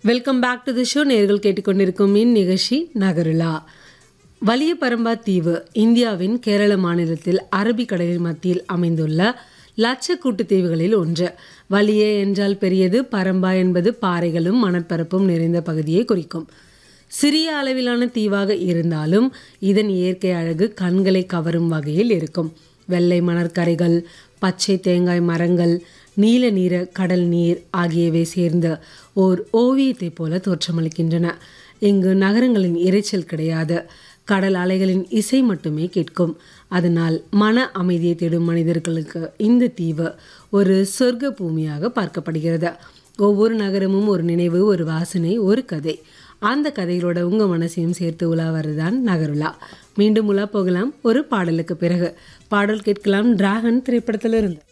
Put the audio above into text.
welcome back to the show நேர்கள் கேட்டுக்கொண்டிருக்கும் இந்நிகழ்ச்சி நகருலா வலிய பரம்பா தீவு இந்தியாவின் கேரள மாநிலத்தில் அரபிக்கடலின் மத்தியில் அமைந்துள்ள லட்சக்கூட்டு தீவுகளில் ஒன்று வலிய என்றால் பெரியது பரம்பா என்பது பாறைகளும் மணற்பரப்பும் நிறைந்த பகுதியை குறிக்கும் சிறிய அளவிலான தீவாக இருந்தாலும் இதன் இயற்கை அழகு கண்களை கவரும் வகையில் இருக்கும் வெள்ளை மணற்கரைகள் பச்சை தேங்காய் மரங்கள் நீல நீர கடல் நீர் ஆகியவை சேர்ந்து ஓர் ஓவியத்தைப் போல தோற்றமளிக்கின்றன இங்கு நகரங்களின் இரைச்சல் கிடையாது கடல் அலைகளின் இசை மட்டுமே கேட்கும் அதனால் மன அமைதியை தேடும் மனிதர்களுக்கு இந்த தீவு ஒரு சொர்க்க பூமியாக பார்க்கப்படுகிறது ஒவ்வொரு நகரமும் ஒரு நினைவு ஒரு வாசனை ஒரு கதை அந்த கதைகளோட உங்கள் மனசையும் சேர்த்து உலா வருதான் நகருலா மீண்டும் உலா போகலாம் ஒரு பாடலுக்கு பிறகு பாடல் கேட்கலாம் டிராகன் திரைப்படத்திலிருந்து